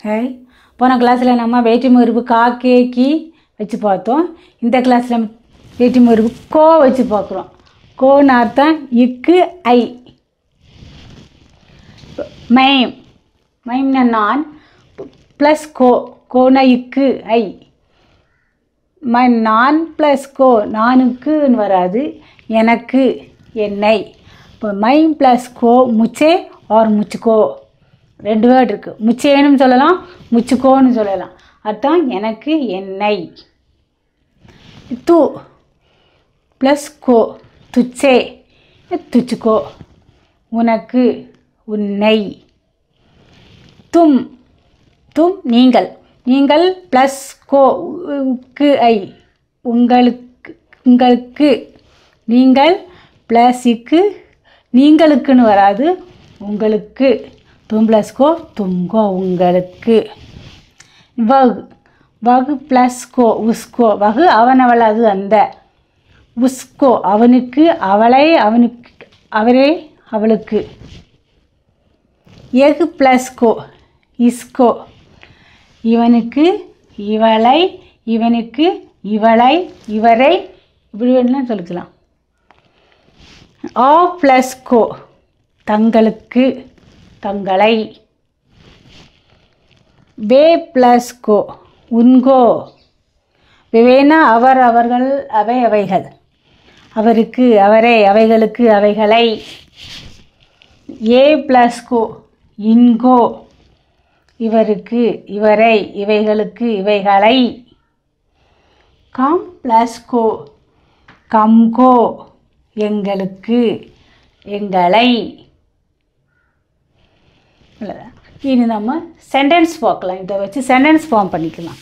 hi போன கிளாஸில் நம்ம வேற்றுமை உறுப்பு கா கே கி வச்சு பார்த்தோம் இந்த கிளாஸில் வேற்றுமை உறுப்பு கோ வச்சு பார்க்குறோம் கோன்னு அர்த்தம் இக்கு ஐ மைம் மைம்னா நான் ப்ளஸ் கோ கோனா இக்கு ஐ மை நான் ப்ளஸ் கோ நானுக்குன்னு வராது எனக்கு என்னை இப்போ மைம் ப்ளஸ் கோ முச்சே ஆர் முச்சுக்கோ ரெண்டு வேர்டு இருக்குது முச்சேன்னு சொல்லலாம் முச்சுக்கோன்னு சொல்லலாம் அதான் எனக்கு என்னை து ப்ளஸ் கோ துச்சே துச்சுக்கோ உனக்கு உன்னை தும் தும் நீங்கள் நீங்கள் ப்ளஸ் கோ உக்கு ஐ உங்களுக்கு உங்களுக்கு நீங்கள் ப்ளஸ் இக்கு நீங்களுக்குன்னு வராது உங்களுக்கு தும் ப்ளஸ் கோ துங்கோ உங்களுக்கு வகு வகு ப்ளஸ் கோ உஸ்கோ வகு அவன் அவள் அது அந்த உஸ்கோ அவனுக்கு அவளை அவனுக்கு அவரே அவளுக்கு எகு ப்ளஸ் கோ இஸ்கோ இவனுக்கு இவளை இவனுக்கு இவளை இவரை இப்படி வேணும்னா சொல்லிக்கலாம் ஆ ப்ளஸ் கோ தங்களுக்கு தங்களை வே ப்ளஸ் கோ உன்கோ விவேனா அவர் அவர்கள் அவை அவைகள் அவருக்கு அவரை அவைகளுக்கு அவைகளை ஏ ப்ளஸ் கோ இன்கோ இவருக்கு இவரை இவைகளுக்கு இவைகளை கம் ப்ளஸ் கோ கம்கோ எங்களுக்கு எங்களை அவ்வளோதான் இனி நம்ம சென்டென்ஸ் பார்க்கலாம் இதை வச்சு சென்டென்ஸ் ஃபார்ம் பண்ணிக்கலாம்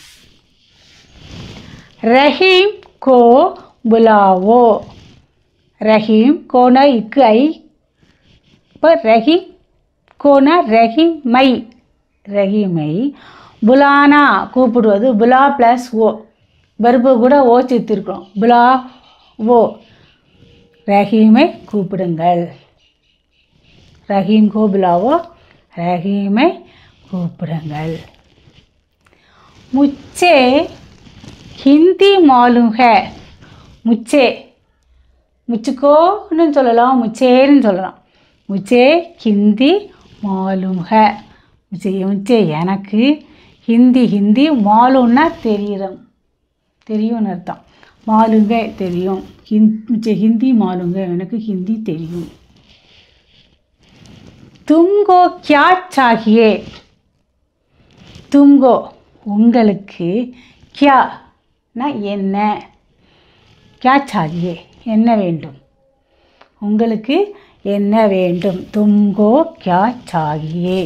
ரஹீம் கோ புலாவோ ரஹீம் கோனா இக்கு ஐ இப்போ ரஹீம் கோனா ரஹீம் மை ரஹீமை புலானா கூப்பிடுவது புலா ப்ளஸ் ஓ பருப்பு கூட ஓ சேர்த்திருக்கிறோம் புலா ஓ ரஹீமை கூப்பிடுங்கள் ரஹீம் கோ புலாவோ ரஹீமை கூப்பிடுங்கள் முச்சே ஹிந்தி மாலும் ஹே முச்சே முச்சுக்கோன்னு சொல்லலாம் முச்சேன்னு சொல்லலாம் முச்சே ஹிந்தி மாலும் ஹே முச்சே முச்சே எனக்கு ஹிந்தி ஹிந்தி மாலும்னா தெரியும் தெரியும்னு அர்த்தம் மாலுங்க தெரியும் ஹிந் முச்சே ஹிந்தி மாலுங்க எனக்கு ஹிந்தி தெரியும் தும்கோ கியா சாகியே தும்கோ உங்களுக்கு கியா என்ன கியா சாகியே என்ன வேண்டும் உங்களுக்கு என்ன வேண்டும் தும்கோ கியா சாகியே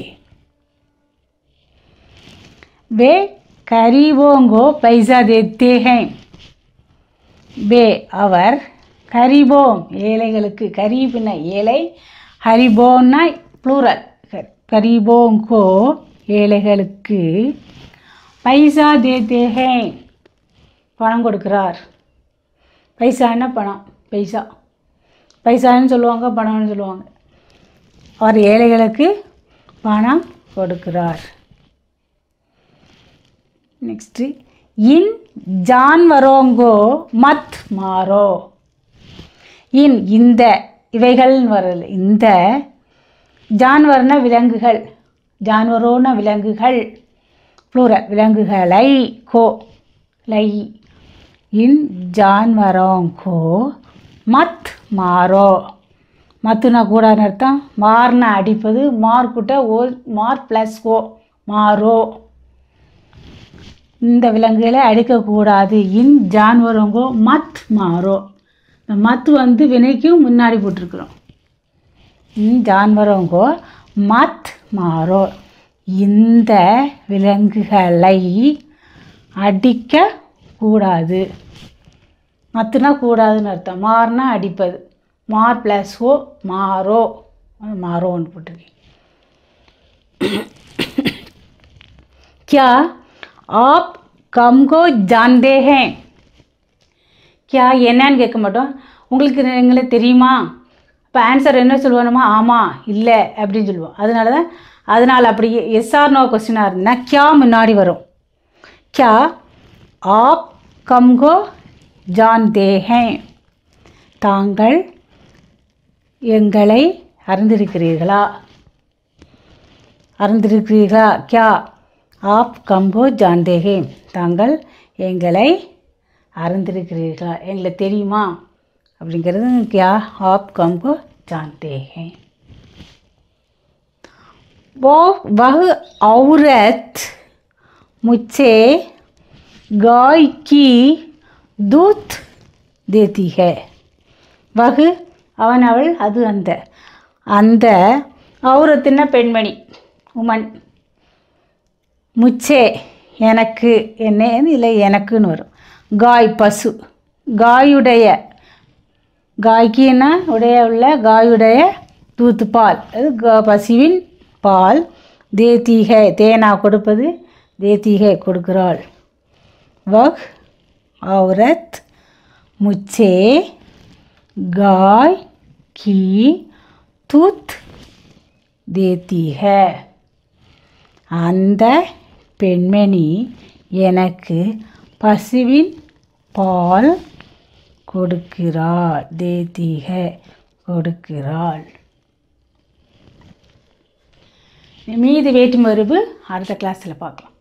वे गरीबों को पैसा देते हैं வே அவர் கரிபோம் ஏழைகளுக்கு கரீப்னா ஏழை ஹரிபோன்னா ப்ளூரல் கரீபோங்கோ ஏழைகளுக்கு பைசா தேத்தே ஹே பணம் கொடுக்கிறார் பைசான்னா பணம் பைசா பைசான்னு சொல்லுவாங்க பணம்னு சொல்லுவாங்க அவர் ஏழைகளுக்கு பணம் கொடுக்கிறார் நெக்ஸ்ட்டு இன் ஜான்வரோங்கோ மத் மாறோ இன் இந்த இவைகள்னு வரல இந்த ஜான்வர்னா விலங்குகள் ஜான்வரோன விலங்குகள் ப்ளூரல் விலங்குகளை கோ லை இன் ஜான்வரோங்கோ மத் மாறோ மத்துனா கூடாதுன்னு அர்த்தம் மார்னா அடிப்பது மார்க்குட்ட ஓ மார் ப்ளஸ் ஓ மாறோ இந்த விலங்குகளை அடிக்கக்கூடாது இன் ஜான்வரங்கோ மத் மாறோ இந்த மத் வந்து வினைக்கும் முன்னாடி போட்டிருக்கிறோம் இன் ஜான்வரங்கோ மத் மாறோ இந்த விலங்குகளை அடிக்க கூடாது மத்துனா கூடாதுன்னு அர்த்தம் மாறுனா அடிப்பது மார் ப்ளஸ் ஓ மாறோ மாறோன்னு போட்டிருக்கேன் क्या आप कम को जानते हैं क्या என்னன்னு கேட்க மாட்டோம் உங்களுக்கு எங்களை தெரியுமா இப்போ ஆன்சர் என்ன சொல்லுவோம்மா ஆமாம் இல்லை அப்படின்னு சொல்லுவோம் அதனால தான் அதனால் அப்படி எஸ்ஆர் நோ கொஸ்டினாக இருந்ததுன்னா கியா முன்னாடி வரும் கியா ஆப் கம்கோ ஜான்தே ஹேன் தாங்கள் எங்களை அறிந்திருக்கிறீர்களா அறிந்திருக்கிறீர்களா கியா ஆப் கம்கோ ஜான்தே ஹே தாங்கள் எங்களை அறிந்திருக்கிறீர்களா எங்களை தெரியுமா அப்படிங்கிறது கியா ஆப் கம்கோ ஜான்தே ஹே वो वह औरत मुझे गाय की दूध देती है வகு அவன் அவள் அது அந்த அந்த ஔரத்தின பெண்மணி உமன் முச்சே எனக்கு என்ன இல்லை எனக்குன்னு வரும் காய் பசு காயுடைய காய்க்குன்னா உடைய உள்ள காயுடைய தூத்து பால் அது கா- பசுவின் பால் தேத்தீகை தேனா கொடுப்பது தேத்தீகை கொடுக்கிறாள் வக் औरत मुझे गाय की दूध देती है அந்த பெண்மணி எனக்கு பசுவின் பால் கொடுக்கிறாள் தேத்திக கொடுக்கிறாள் மீதி வேற்றுமருவு அடுத்த கிளாஸில் பார்க்கலாம்